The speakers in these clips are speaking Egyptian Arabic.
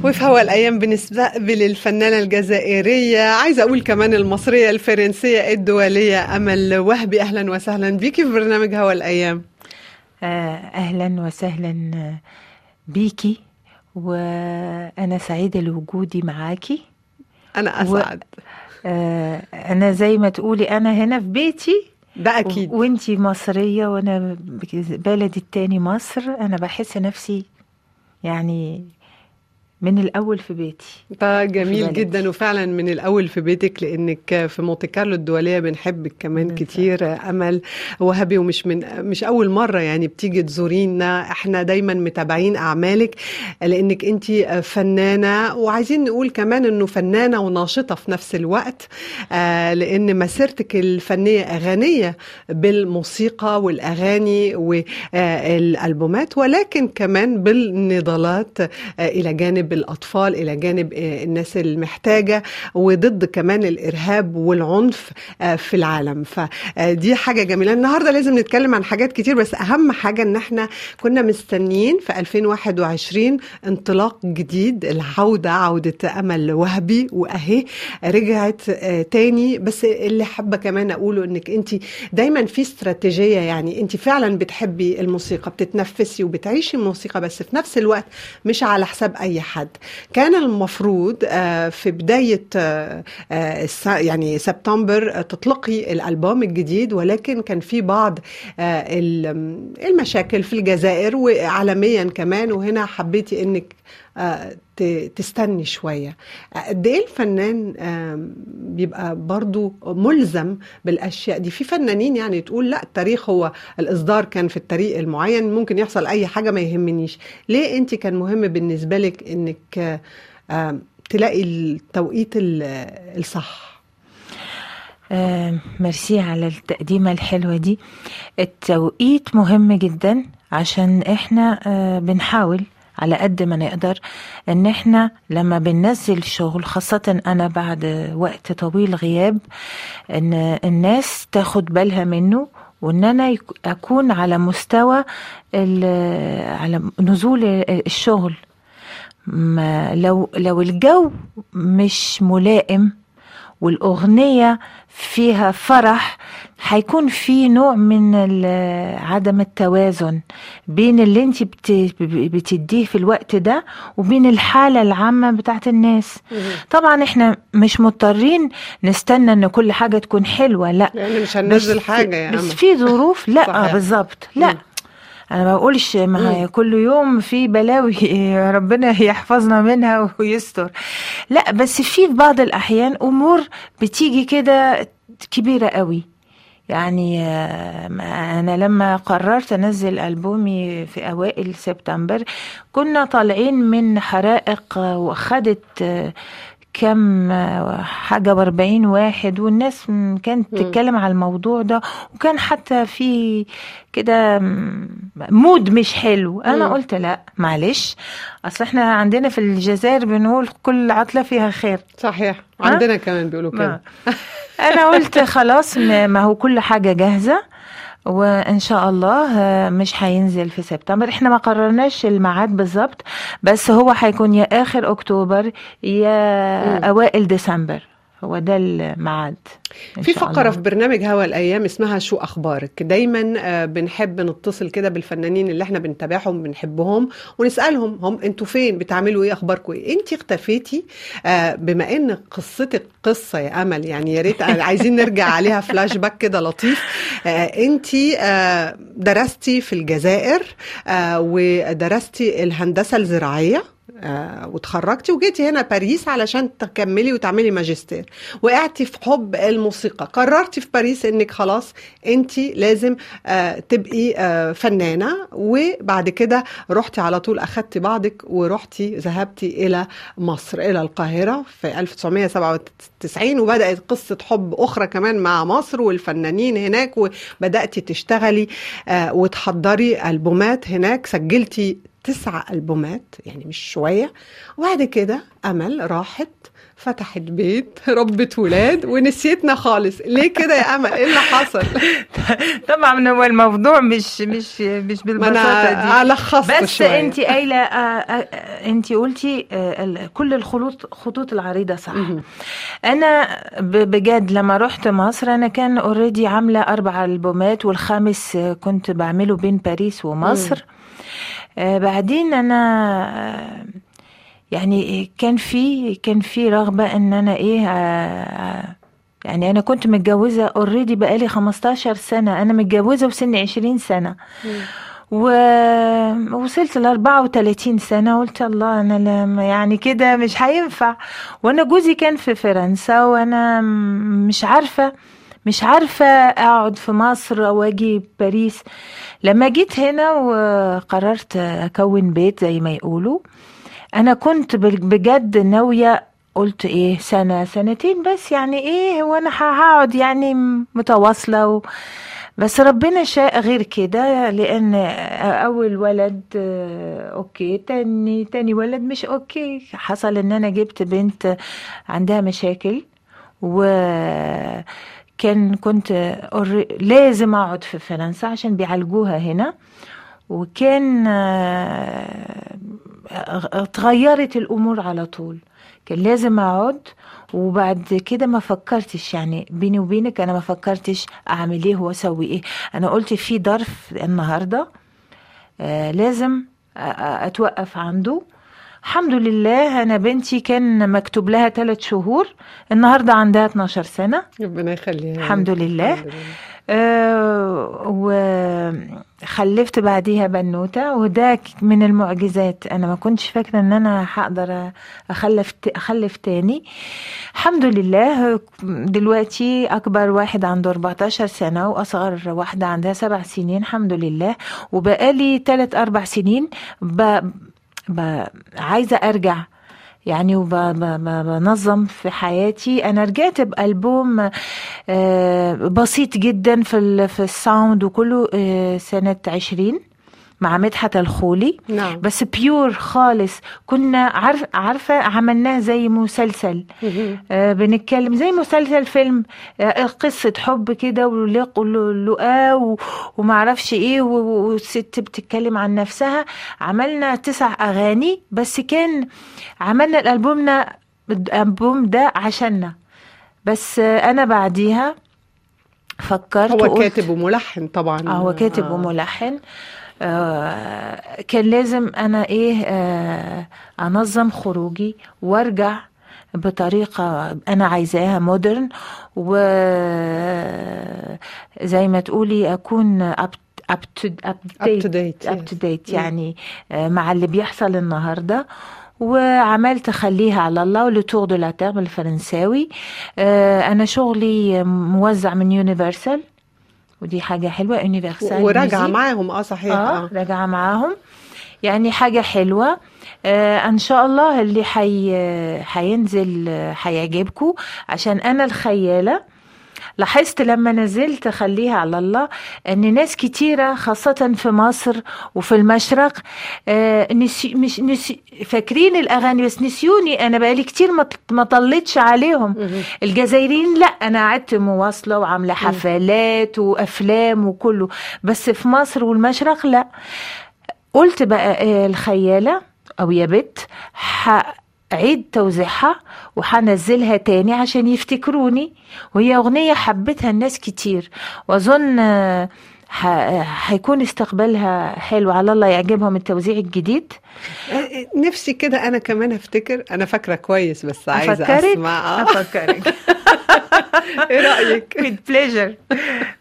وفي هوا الأيام بنستقبل الفنانة الجزائرية عايزة أقول كمان المصرية الفرنسية الدولية أمل وهبي أهلا وسهلا بيكي في برنامج هوا الأيام أهلا وسهلا بيكي وأنا سعيدة لوجودي معاكي أنا أسعد و... أنا زي ما تقولي أنا هنا في بيتي ده أكيد و... وانتي مصرية وأنا بلدي التاني مصر أنا بحس نفسي يعني من الاول في بيتي ده جميل في جدا وفعلا من الاول في بيتك لانك في مونتي كارلو الدوليه بنحبك كمان بالزبط. كتير امل وهبي ومش من مش اول مره يعني بتيجي تزورينا احنا دايما متابعين اعمالك لانك انت فنانه وعايزين نقول كمان انه فنانه وناشطه في نفس الوقت آه لان مسيرتك الفنيه غنيه بالموسيقى والاغاني والالبومات ولكن كمان بالنضالات آه الى جانب الأطفال إلى جانب الناس المحتاجة وضد كمان الإرهاب والعنف في العالم فدي حاجة جميلة النهاردة لازم نتكلم عن حاجات كتير بس أهم حاجة إن احنا كنا مستنيين في 2021 انطلاق جديد العودة عودة أمل وهبي وأهي رجعت تاني بس اللي حابة كمان أقوله إنك أنت دايما في استراتيجية يعني أنت فعلا بتحبي الموسيقى بتتنفسي وبتعيشي الموسيقى بس في نفس الوقت مش على حساب أي حد حد كان المفروض في بداية يعني سبتمبر تطلقي الألبوم الجديد ولكن كان في بعض المشاكل في الجزائر وعالميا كمان وهنا حبيتي انك تستني شوية قد ايه الفنان بيبقى برضو ملزم بالاشياء دي في فنانين يعني تقول لا التاريخ هو الاصدار كان في الطريق المعين ممكن يحصل اي حاجة ما يهمنيش ليه انت كان مهم بالنسبة لك انك تلاقي التوقيت الصح آه ميرسي على التقديمة الحلوة دي التوقيت مهم جدا عشان احنا آه بنحاول على قد ما نقدر ان احنا لما بننزل شغل خاصة انا بعد وقت طويل غياب ان الناس تاخد بالها منه وان انا اكون على مستوى على نزول الشغل ما لو لو الجو مش ملائم والاغنيه فيها فرح هيكون في نوع من عدم التوازن بين اللي انت بتديه في الوقت ده وبين الحالة العامة بتاعت الناس طبعا احنا مش مضطرين نستنى ان كل حاجة تكون حلوة لا يعني مش هننزل حاجة يا بس في ظروف لا بالظبط لا انا ما بقولش ما كل يوم في بلاوي ربنا يحفظنا منها ويستر لا بس في بعض الاحيان امور بتيجي كده كبيره قوي يعني انا لما قررت انزل البومي في اوائل سبتمبر كنا طالعين من حرائق واخدت كم حاجة واربعين واحد والناس كانت تتكلم على الموضوع ده وكان حتى في كده مود مش حلو انا م. قلت لا معلش اصل احنا عندنا في الجزائر بنقول كل عطلة فيها خير صحيح عندنا كمان بيقولوا كده انا قلت خلاص ما هو كل حاجة جاهزة وان شاء الله مش هينزل في سبتمبر احنا ما قررناش الميعاد بالظبط بس هو هيكون يا اخر اكتوبر يا م. اوائل ديسمبر هو ده الميعاد في فقرة الله. في برنامج هوا الأيام اسمها شو أخبارك دايما بنحب نتصل كده بالفنانين اللي احنا بنتابعهم بنحبهم ونسألهم هم انتوا فين بتعملوا ايه أخباركم ايه انت اختفيتي بما ان قصتك قصة يا أمل يعني يا ريت عايزين نرجع عليها فلاش باك كده لطيف انت درستي في الجزائر ودرستي الهندسة الزراعية آه وتخرجتي وجيتي هنا باريس علشان تكملي وتعملي ماجستير وقعتي في حب الموسيقى قررتي في باريس انك خلاص انت لازم آه تبقي آه فنانه وبعد كده رحتي على طول اخدتي بعضك ورحتي ذهبتي الى مصر الى القاهره في 1997 وبدات قصه حب اخرى كمان مع مصر والفنانين هناك وبداتي تشتغلي وتحضري البومات هناك سجلتي تسعة ألبومات يعني مش شوية وبعد كده أمل راحت فتحت بيت ربت ولاد ونسيتنا خالص ليه كده يا امل ايه اللي حصل طبعا هو الموضوع مش مش مش بالبساطه دي الخصت بس شوية. انت قايله انت قلتي كل الخطوط خطوط العريضه صح انا بجد لما رحت مصر انا كان اوريدي عامله اربع البومات والخامس كنت بعمله بين باريس ومصر آه بعدين انا يعني كان في كان في رغبه ان انا ايه يعني انا كنت متجوزه اوريدي بقالي 15 سنه انا متجوزه وسني 20 سنه ووصلت ل 34 سنه قلت الله انا لما يعني كده مش هينفع وانا جوزي كان في فرنسا وانا مش عارفه مش عارفة أقعد في مصر أو أجي باريس لما جيت هنا وقررت أكون بيت زي ما يقولوا انا كنت بجد ناويه قلت ايه سنه سنتين بس يعني ايه وانا هقعد يعني متواصله و... بس ربنا شاء غير كده لان اول ولد اوكي تاني تاني ولد مش اوكي حصل ان انا جبت بنت عندها مشاكل و كان كنت لازم اقعد في فرنسا عشان بيعالجوها هنا وكان اتغيرت الامور على طول كان لازم اقعد وبعد كده ما فكرتش يعني بيني وبينك انا ما فكرتش اعمل ايه واسوي ايه انا قلت في ظرف النهارده آه لازم اتوقف عنده الحمد لله انا بنتي كان مكتوب لها ثلاث شهور النهارده عندها 12 سنه ربنا يخليها الحمد لله, الحمد لله. آه وخلفت بعديها بنوتة وده من المعجزات أنا ما كنتش فاكرة أن أنا هقدر أخلف أخلف تاني الحمد لله دلوقتي أكبر واحد عنده 14 سنة وأصغر واحدة عندها سبع سنين الحمد لله وبقالي 3 أربع سنين ب... ب... عايزة أرجع يعني وبنظم في حياتي انا رجعت بالبوم بسيط جدا في في الساوند وكله سنه عشرين مع مدحت الخولي نعم. بس بيور خالص كنا عارف عارفه عملناه زي مسلسل آه بنتكلم زي مسلسل فيلم آه قصه حب كده ولقاء ومعرفش ايه والست بتتكلم عن نفسها عملنا تسع اغاني بس كان عملنا الالبومنا الالبوم ده عشاننا بس آه انا بعديها فكرت هو كاتب وملحن طبعا اه هو كاتب آه. وملحن آه كان لازم انا ايه آه انظم خروجي وارجع بطريقة أنا عايزاها مودرن وزي ما تقولي أكون up up to, up up to date, up to date يعني آه مع اللي بيحصل النهارده وعملت خليها على الله ولتور دو لا تيرم الفرنساوي آه انا شغلي موزع من يونيفرسال ودي حاجة حلوة يونيفرسال وراجعة معاهم اه صحيح اه راجعة معاهم يعني حاجة حلوة آه ان شاء الله اللي حي هينزل هيعجبكم عشان انا الخيالة لاحظت لما نزلت خليها على الله ان ناس كتيره خاصه في مصر وفي المشرق آه نسي مش نسي فاكرين الاغاني بس نسيوني انا بقالي كتير ما طلتش عليهم الجزائريين لا انا قعدت مواصله وعامله حفلات وافلام وكله بس في مصر والمشرق لا قلت بقى آه الخياله او يا بت عيد توزيعها وحنزلها تاني عشان يفتكروني وهي أغنية حبتها الناس كتير وأظن هيكون استقبالها حلو على الله يعجبهم التوزيع الجديد نفسي كده انا كمان افتكر انا فاكره كويس بس عايزه أفكرك اسمع افكرك ايه رايك with pleasure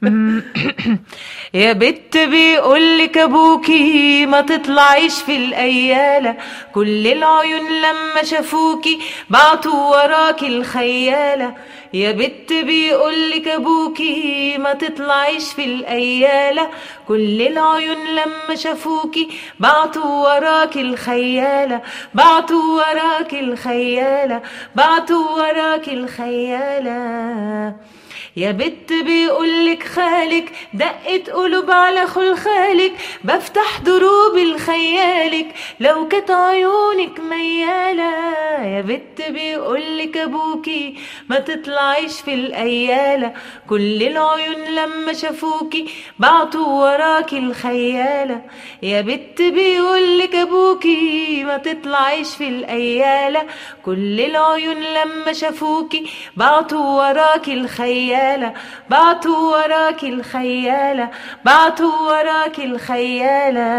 يا بت بيقولك ابوكي ما تطلعيش في الايالة كل العيون لما شافوكي بعتوا وراكي الخيالة يا بت بيقولك ابوكي ما تطلعيش في الايالة كل العيون لما شافوكي بعتوا وراكي الخيالة بعتوا وراكي الخيالة بعتوا وراكي الخيالة يا بت بيقولك خالك دقت قلوب على خلخالك بفتح دروب الخيالك لو كانت عيونك ميالة يا بت بيقولك ابوكي ما تطلعيش في الايالة كل العيون لما شافوكي بعتوا وراكي الخيالة يا بت بيقولك ابوكي ما تطلعيش في الايالة كل العيون لما شافوكي بعتوا وراكي الخيالة بعتوا وراكي الخيالة بعتوا وراكي الخيالة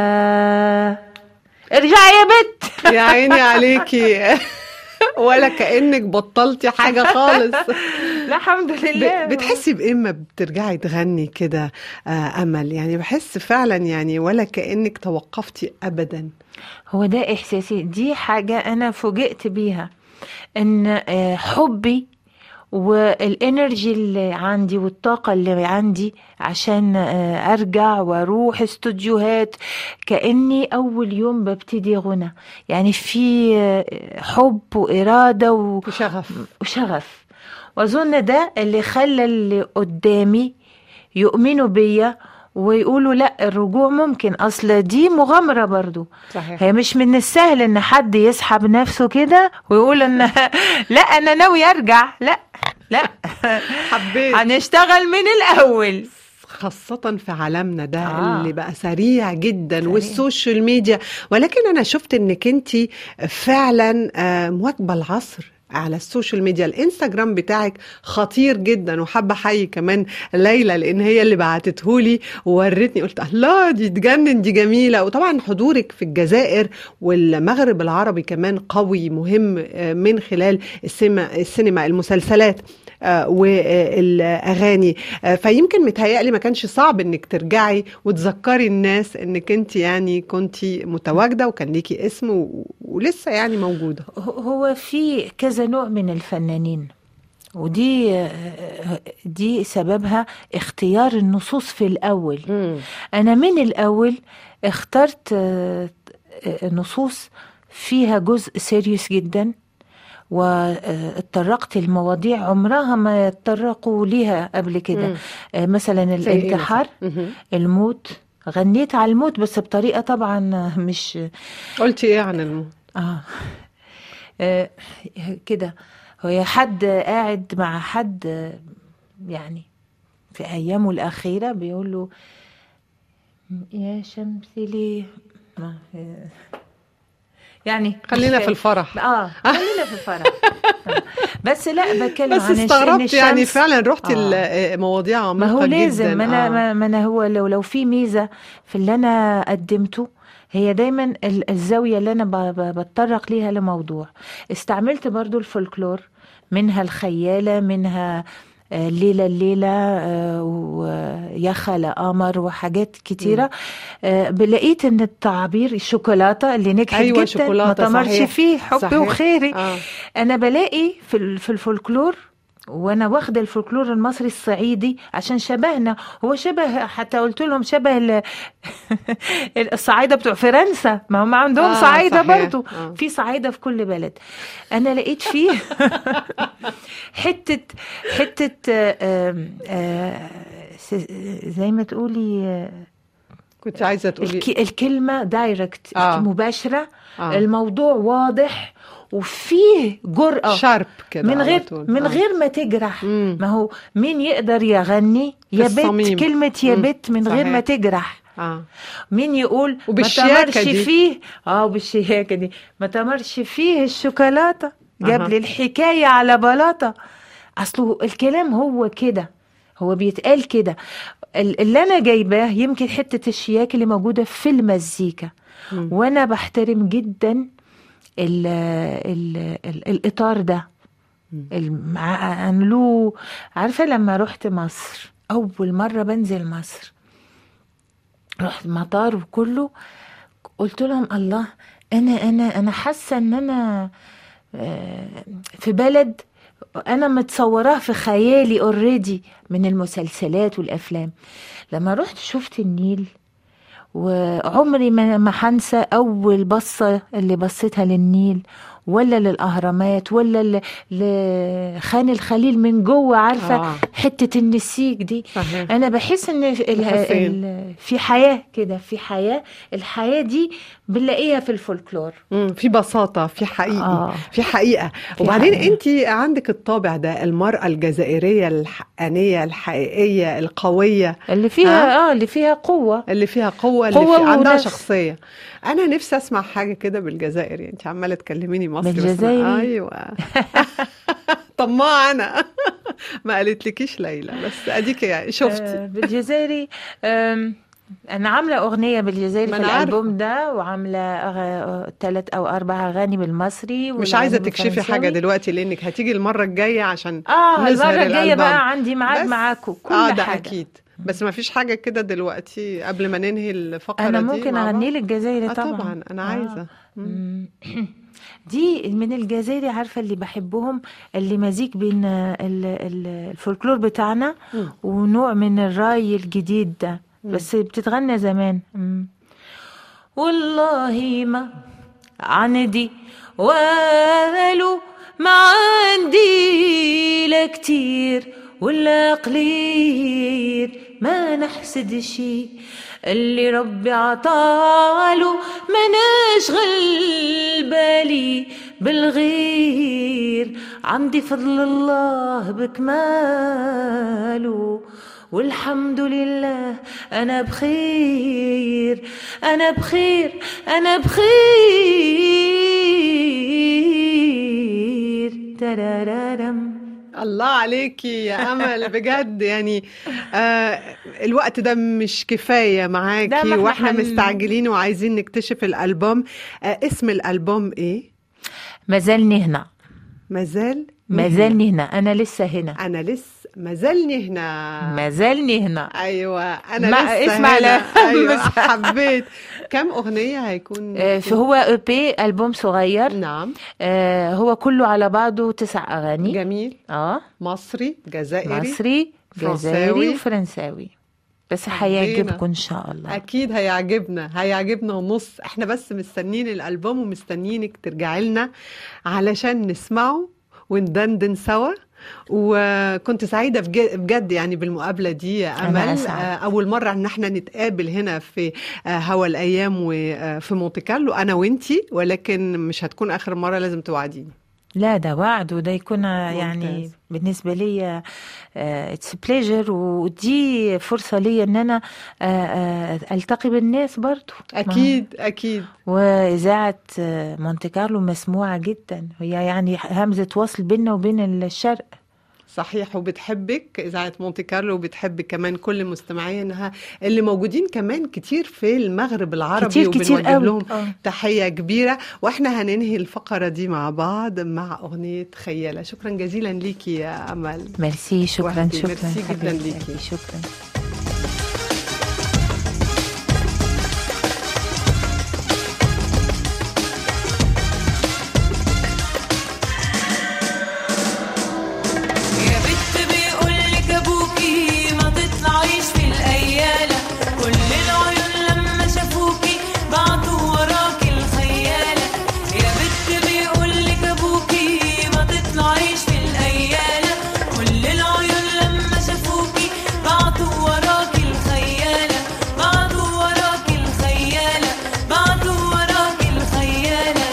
ارجعي يا بت يا عيني عليكي ولا كأنك بطلتي حاجة خالص لا الحمد لله ب- بتحسي بإيه اما بترجعي تغني كده آه، أمل يعني بحس فعلا يعني ولا كأنك توقفتي أبدا هو ده احساسي دي حاجه انا فوجئت بيها ان آه، حبي والانرجي اللي عندي والطاقة اللي عندي عشان آه، ارجع واروح استوديوهات كأني اول يوم ببتدي غنى يعني في آه، حب وإرادة و- وشغف وشغف واظن ده اللي خلى اللي قدامي يؤمنوا بيا ويقولوا لا الرجوع ممكن اصل دي مغامره برضو صحيح هي مش من السهل ان حد يسحب نفسه كده ويقول ان لا انا ناوي ارجع لا لا حبيت هنشتغل من الاول خاصة في عالمنا ده آه. آه. اللي بقى سريع جدا سريع. والسوشيال ميديا ولكن أنا شفت إنك أنت فعلا آه، مواكبة العصر على السوشيال ميديا الانستجرام بتاعك خطير جدا وحابة احيي كمان ليلى لان هي اللي بعتتهولي وورتني قلت الله دي تجنن دي جميلة وطبعا حضورك في الجزائر والمغرب العربي كمان قوي مهم آه، من خلال السينما, السينما المسلسلات آه، والاغاني آه، فيمكن متهيألي ما كانش صعب انك ترجعي وتذكري الناس انك انت يعني كنتي متواجده وكان ليكي اسم و... ولسه يعني موجوده هو في كذا نوع من الفنانين ودي دي سببها اختيار النصوص في الأول أنا من الأول اخترت آه، آه، نصوص فيها جزء سيريس جدا واتطرقت المواضيع عمرها ما اتطرقوا ليها قبل كده مم. آه، مثلا زي إيه الانتحار مهم. الموت غنيت على الموت بس بطريقة طبعا مش قلتي ايه عن الموت آه. آه كده هو حد قاعد مع حد آه، يعني في أيامه الأخيرة بيقول له يا شمس ليه ما- آه، يعني خلينا مش- في الفرح اه خلينا في الفرح آه. بس لا بتكلم بس عن الش- إن استغربت يعني الشمس- فعلا رحت آه. المواضيع ما عميقه هو لازم جدا ما انا آه. ما- ما انا هو لو لو في ميزه في اللي انا قدمته هي دايما ال- الزاويه اللي انا ب- ب- بتطرق ليها لموضوع استعملت برضو الفولكلور منها الخياله منها آه، ليلة الليلة آه، ويا خالة قمر وحاجات كتيرة آه، بلقيت ان التعابير الشوكولاتة اللي نجحت أيوة، جدا ما شوكولاتة، تمرش صحيح. فيه حبي صحيح. وخيري آه. انا بلاقي في ال- في الفولكلور وانا واخده الفولكلور المصري الصعيدي عشان شبهنا هو شبه حتى قلت لهم شبه ال- الصعايده بتوع فرنسا ما هم عندهم آه، صعايده صحيح. برضو آه. في صعايده في كل بلد انا لقيت فيه حته حته آه، آه، س- زي ما تقولي آه، كنت عايزه تقولي الك- الكلمه دايركت آه. مباشره آه. الموضوع واضح وفيه جرأة شارب كده من على غير طول. من آه. غير ما تجرح مم. ما هو مين يقدر يغني يا بت الصميم. كلمة يا مم. بت من غير ما صحيح. تجرح اه مين يقول وبالشياكة ما تمرش دي. فيه اه بالشياكة دي ما تمرش فيه الشوكولاتة جاب أها. لي الحكاية على بلاطة اصله الكلام هو كده هو بيتقال كده ال- اللي انا جايباه يمكن حتة الشياكة اللي موجودة في المزيكا مم. وانا بحترم جدا ال ال ال الاطار ده مم. الم- ع- عملوه عارفه لما رحت مصر اول مره بنزل مصر رحت مطار وكله قلت لهم الله انا انا انا حاسه ان انا آه، في بلد انا متصوراه في خيالي اوريدي من المسلسلات والافلام لما رحت شفت النيل وعمري ما ما هنسى اول بصه اللي بصيتها للنيل ولا للاهرامات ولا ل- لخان الخليل من جوه عارفه آه. حته النسيج دي صحيح انا بحس ان ال- حسين. ال- في حياه كده في حياه الحياه دي بنلاقيها في الفولكلور مم، في بساطة في حقيقي آه. في حقيقة في وبعدين حقيقة. انت عندك الطابع ده المرأة الجزائرية الحقانية الحقيقية القوية اللي فيها اه اللي فيها قوه اللي فيها قوة اللي قوة في عندها ونفس. شخصية أنا نفسي أسمع حاجة كده بالجزائري أنت عمالة تكلميني مصري بس أنا- بالجزائري؟ أيوة طماعة أنا ما قالتلكيش ليلى بس أديك يعني شفتي آه بالجزائري آم، انا عامله اغنيه بالجزائري ما في أنا عارفة. الالبوم ده وعامله ثلاث او اربع اغاني بالمصري مش والأغاني عايزة تكشفي بالفرنساوي. حاجة دلوقتي لأنك هتيجي المرة الجاية عشان اه نظهر المره الجايه الألبوم. بقى عندي ميعاد بس- معاكم كل اه ده حاجه أكيد بس ما فيش حاجة كده دلوقتي قبل ما ننهي الفقرة انا دي ممكن مع بعض؟ اغني لك جزائري آه طبعا طبعا أنا آه. عايزة مم. مم. دي من الجزائري عارفه اللي بحبهم اللي مزيج بين ال- ال- الفولكلور بتاعنا مم. ونوع من الراي الجديد ده بس بتتغنى زمان مم. والله ما عندي والو ما عندي لا كتير ولا قليل ما نحسد شي اللي ربي عطاله ما نشغل بالي بالغير عندي فضل الله بكماله والحمد لله أنا بخير أنا بخير أنا بخير ترارارم الله عليكي يا امل بجد يعني آه الوقت ده مش كفايه ده ما معاكي احنا واحنا هن- مستعجلين وعايزين نكتشف الالبوم آه اسم الالبوم ايه مازالني هنا مازال مازالني هنا أنا لسه هنا انا لسه مازالني هنا مازالني هنا ايوه انا مع- لسه اسمع هنا لا. ايوه بس- حبيت كم اغنيه هيكون آه، فهو اي بي ألبوم صغير نعم آه، هو كله على بعضه تسع أغاني جميل اه مصري جزائري مصري فرنساوي. جزائري وفرنساوي بس حبينا. هيعجبكم ان شاء الله اكيد هيعجبنا هيعجبنا ونص احنا بس مستنيين الالبوم ومستنيينك ترجعي لنا علشان نسمعه وندندن سوا وكنت سعيده بج- بجد يعني بالمقابله دي يا أنا امل أسعد. آه، اول مره ان احنا نتقابل هنا في آه، هوا الايام وفي مونte كارلو انا وانتي ولكن مش هتكون اخر مره لازم توعديني لا ده وعد وده يكون يعني ممتاز. بالنسبة لي اتس بليجر ودي فرصة لي ان انا آه، آه، التقي بالناس برضو اكيد اكيد وإذاعة آه، مونte كارلو مسموعة جدا هي يعني همزة وصل بيننا وبين الشرق صحيح وبتحبك اذاعه مونte كارلو وبتحب كمان كل مستمعينها اللي موجودين كمان كتير في المغرب العربي كتير كتير وبنوجه قوي لهم آه. تحيه كبيره واحنا هننهي الفقره دي مع بعض مع اغنيه خياله شكرا جزيلا ليكي يا امل ميرسي شكرا وحدي، شكرا ميرسي جداً حبيبتي، ليكي. شكرا يا بت بيقولك ابوكي ما تطلعيش في الايالة كل العيون لما شافوكي بعتوا وراكي الخيالة يا بت بيقولك ابوكي ما تطلعيش في الايالة كل العيون لما شافوكي بعتوا وراكي الخيالة بعتوا وراكي الخيالة بعتوا وراكي الخيالة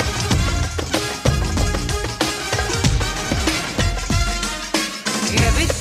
يا بت